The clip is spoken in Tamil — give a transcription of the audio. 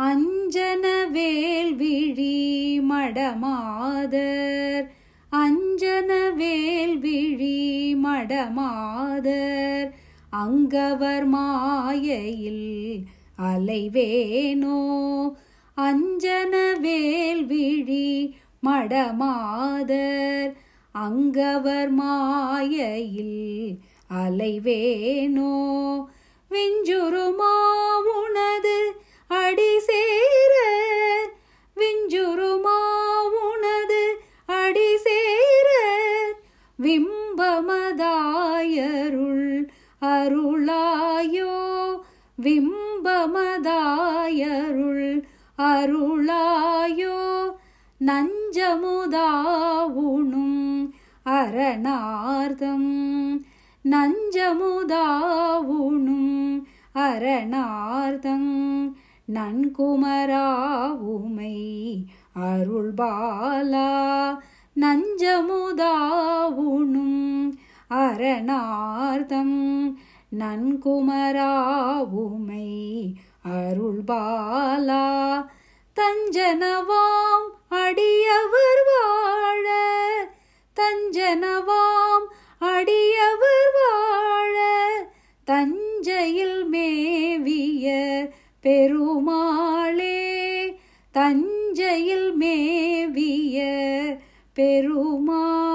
அஞ்சன வேல்விழி மடமாதர் அஞ்சன வேல்விழி மடமாதர் அங்கவர் மாயையில் அலைவேனோ அஞ்சன வேல்விழி மடமாதர் அங்கவர் மாயையில் அலைவேனோ விஞ்சுருமா உனது அடி சேர விஞ்சுருமா உனது அடி சேர விம்பமதாயருள் அருளாயோ விம்பமதாயருள் அருளாயோ நஞ்சமுதாவுணும் அரணார்த்தம் நஞ்சமுதாவுணும் அரணார்த்தம் நன்குமராவுமை அருள்பாலா நஞ்சமுதாவுணும் அரணார்த்தம் நன்குமராவுமை அருள்பாலா தஞ்சனவாம் அடியவர் வாழ தஞ்சனவாம் அடியவர் வாழ தஞ்சையில் மேவிய பெருமாளே தஞ்சையில் மேவிய பெருமாளே